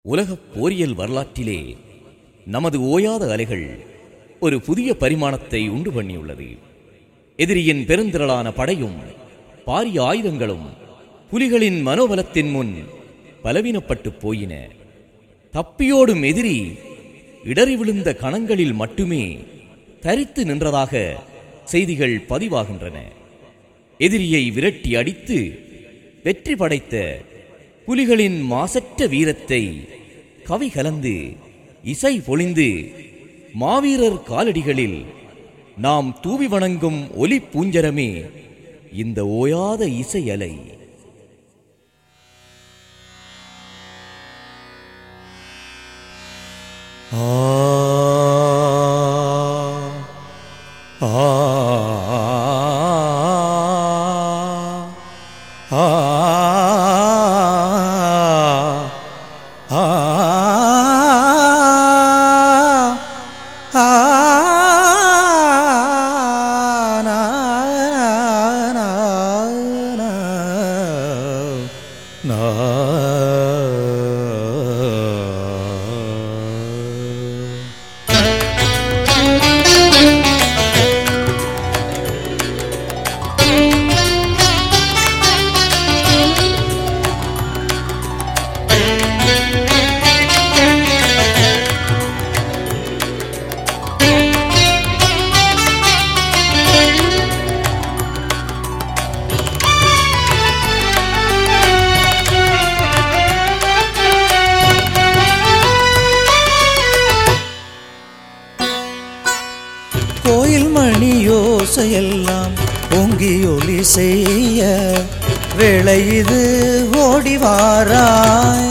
உலகப் போரியல் வரலாற்றிலே நமது ஓயாத அலைகள் ஒரு புதிய பரிமாணத்தை உண்டு பண்ணியுள்ளது எதிரியின் பெருந்திரளான படையும் பாரிய ஆயுதங்களும் புலிகளின் மனோபலத்தின் முன் பலவீனப்பட்டுப் போயின தப்பியோடும் எதிரி இடறி விழுந்த கணங்களில் மட்டுமே தரித்து நின்றதாக செய்திகள் பதிவாகின்றன எதிரியை விரட்டி அடித்து வெற்றி படைத்த புலிகளின் மாசற்ற வீரத்தை கவி கலந்து இசை பொழிந்து மாவீரர் காலடிகளில் நாம் தூவி வணங்கும் ஒலி பூஞ்சரமே இந்த ஓயாத இசை அலை கோயில் மணி யோசையெல்லாம் பொங்கி ஒலி செய்ய வேளை இது ஓடி வாராய்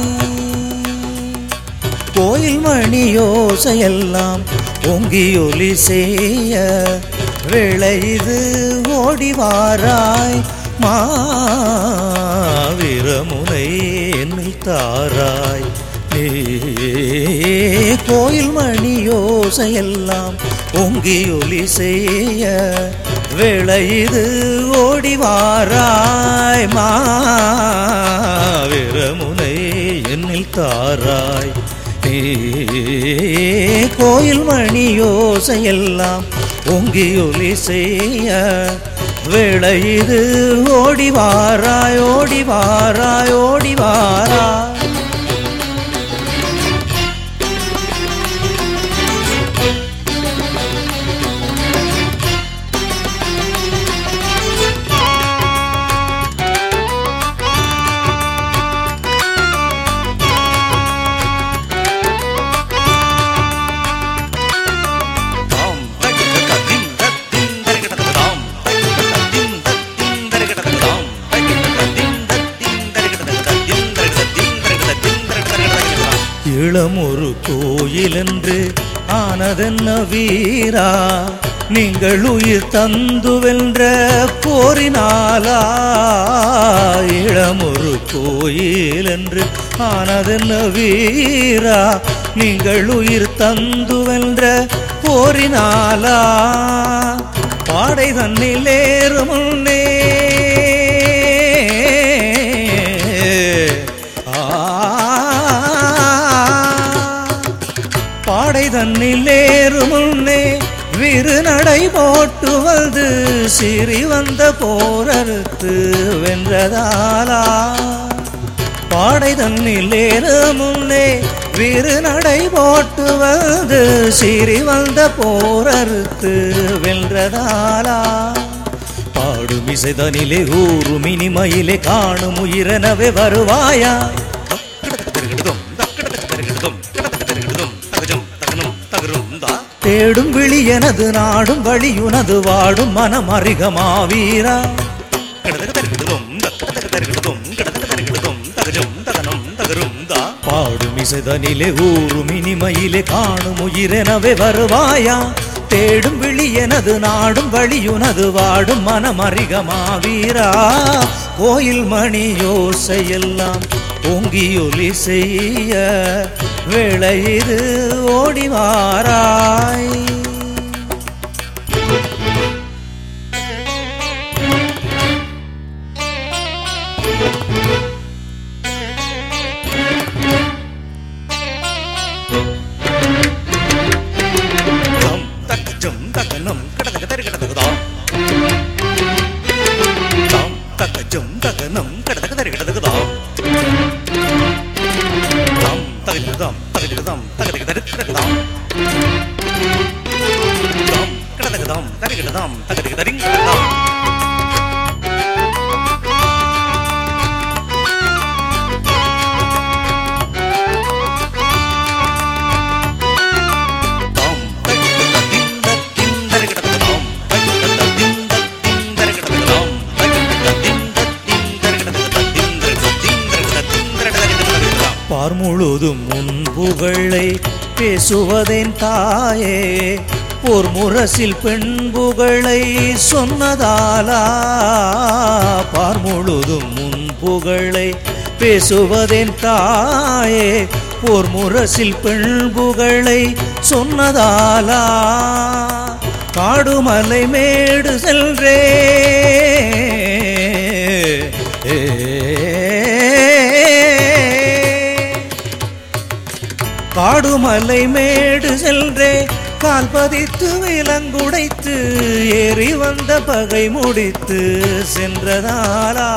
கோயில் மணி யோசையெல்லாம் பொங்கி ஒலி செய்ய வேளை இது ஓடி வாராய் மாவீரமுனை என்னில் தாராய் நீ கோயில் மணி யோசையெல்லாம் பொங்கி ஒலி செய்ய வேளை இது ஓடி வாராய் மாவீரமுனை என்னில் தாராய் நீ கோயில் மணி யோசையெல்லாம் பொங்கி ஒலி செய்ய வேளை இது ஓடி வாராய் ஓடி வாராய் ஓடி வாராய் தாம் தகிட தத்தின் தத்தின் தரிகிட தகதாம் தகிட தத்தின் தத்தின் தரிகிட தகதாம் தகிட தத்தின் தத்தின் தரிகிட தகதின் தரிகிட தத்தின் தரிகிட தத்தின் தரிகிட தரிகிட தகதாம் இளம் ஒரு கோயில் என்று ஆனதென்ன வீரா நீங்கள் உயிர் தந்து வென்ற போரினாலா இளம் ஒரு கோயில் என்று ஆனதென்ன வீரா நீங்கள் உயிர் தந்து வென்ற போரினாலா பாடை தன்னில் ஏறும் முன்னே பாடை தன்னில் ஏறும் முன்னே விரு நடை போட்டு வந்து சிறி வந்த போரறுத்து வென்றதாலா பாடை தன்னில் ஏறும் முன்னே விரு நடை போட்டு வந்து சிறி வந்த போரறுத்து வென்றதாலா பாடும் இசைதனிலே ஊரும் இனிமையிலே காணும் உயிரெனவே வருவாயா தரிகிடதும் தக்கிட தரிகிடதும் தரிகிடதும் தகஜம் தகனம் தகரும் தா தேடும் விழி எனது நாடும் வழியுனது வாடும் மனம் அறிகமாவீரா கடதக தரிகிடதும் தக்கிட தரிகிடதும் கடதக தரிகிடதும் தகஜம் தகனம் தகரும் தா பாடும் இசைதனிலே ஊரும் இனிமையிலே காணும் உயிரெனவே வருவாயா தேடும் விழி எனது நாடும் வழியுனது வாடும் மனம் அறிகமாவீரா கோயில் மணி யோசையெல்லாம் ஓங்கி ஒலி செய்ய வேளை இது ஓடி வாராய் தகதிகதம் தகதிகதம் தகதிகதரிகதம் தம் கடதகதம் தரிகதம் தகதிகதரிங்கதம் தாம் தகதிகதம் தரிகதம் தகதிகதம் தரிகதம் தரிகதம் பார் முழுதும் உன் புகழை பேசுவதேன் தாயே ஒரு முரசில் பெண் புகழை சொன்னதாலா பார் முழுதும் உன் புகழை பேசுவதேன் தாயே ஒரு முரசில் பெண் புகழை சொன்னதாலா காடுமலை மேடு செல்றே காடுமலை மேடு செல்றே கால் பதித்து விலங்குடைத்து ஏறி வந்த பகை முடித்து சென்றதாலா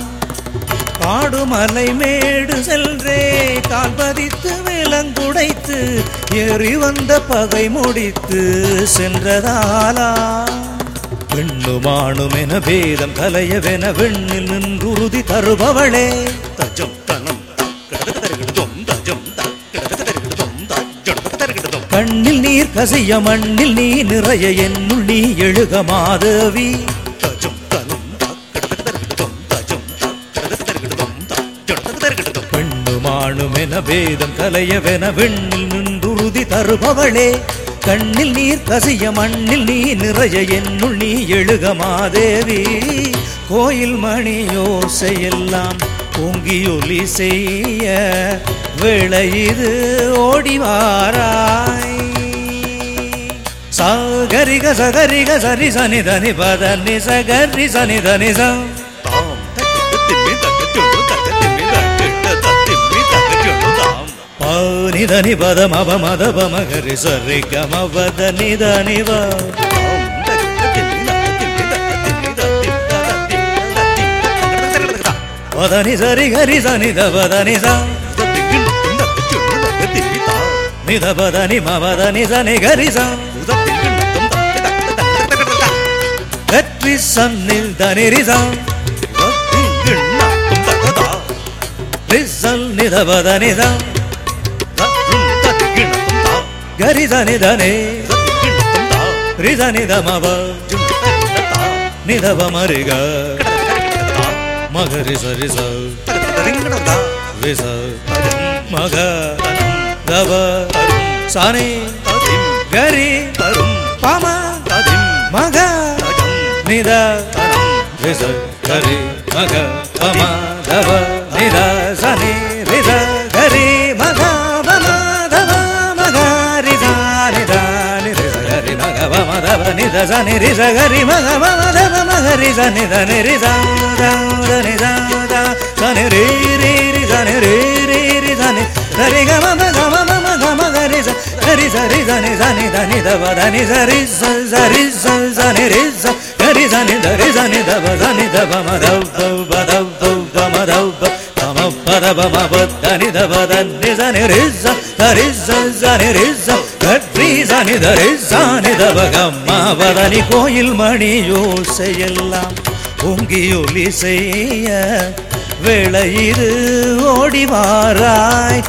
காடுமலை மேடு செல்றே கால் பதித்து விலங்குடைத்து ஏறி வந்த பகை முடித்து சென்றதாலா பெண்ணுமானும் என பேதம் கலையவென வெண்ணில் நின்றுறுதி தருபவளே தஜம் தனம் தகதகதரிகதம் தஜம் தகதகதரிகதம் தஜம் கண்ணில் நீர் கசிய மண்ணில் நீ நிறைய என்னுள் நீ எழுக மாதவி தஜம் தனம் தகதகதரிகதம் தஜம் தகதகதரிகதம் தஜம் பெண்ணுமானும் என பேதம் கலையவென வெண்ணில் நின்றுறுதி தருபவளே கண்ணில் நீர் கசிய மண்ணில் நீ நிறைய என்னுள் நீ எழுக மாதேவி கோயில் மணியோசையெல்லாம் பொங்கியொலி செய்ய வேளை இது ஓடிவாராய் சகரிக சகரிக சரி சனி தனி பத நி சகரி சனி தனி ச தாம் தகதிமி தகதிமி தகதிமி தகதிமி தகதிமி தாம் பௌனி தனி பத மப மத பமகரி சரி கம பத நிதனி வ தாம் தகதிமி தகதிமி தகதிமி தகதிமி தகதிமி பதனி சரி கரி சனி த பதனி ச நித பதனி மபதனி சனி கரி ச வெற்றி சன்னில் தனி ச ரிசல் நித பதனி ச கரி சனி தனி ரிசனி த மப நித பமரிக மகரி சரி ச ரிச மக தவ சனி கரி பம மக நித ரிச கரி மக பம தவ நித சனி ரிச கரி மக பம தவ மக ரிச நித நிரிச கரி மக பம தவ நித சனி ரிச கரி மக பம தவ மக ரிச நித நிரிச த நித த சனி ரி ரி ரி சனி ரி ரி ரி சனி சரி க ம க ம ம ம க ம க ரி ச சரி சரி சனி சனி దని దవ దని సరి స సరి స సని రి స గరి సని దరి సని దవ సని దవ మ దవ దవ దవ దవ మ దవ తమ పద బ మ బ దని దవ దని సని రి స సరి స సని రి స గరి సని దరి సని దవ గ మ వదని கோயில் மணி யோசையெல்லாம் பொங்கி ஒலி செய்ய வேளையிது ஓடி வாராய்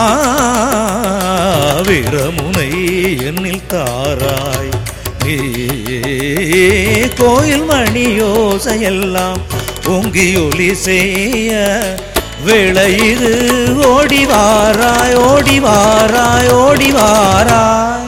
மாவீரமுனை என்னில் தாராய் நீ கோயில் மணி யோசையெல்லாம் பொங்கி ஒலி செய்ய வேளையிது ஓடி வாராய் ஓடி வாராய் ஓடி வாராய்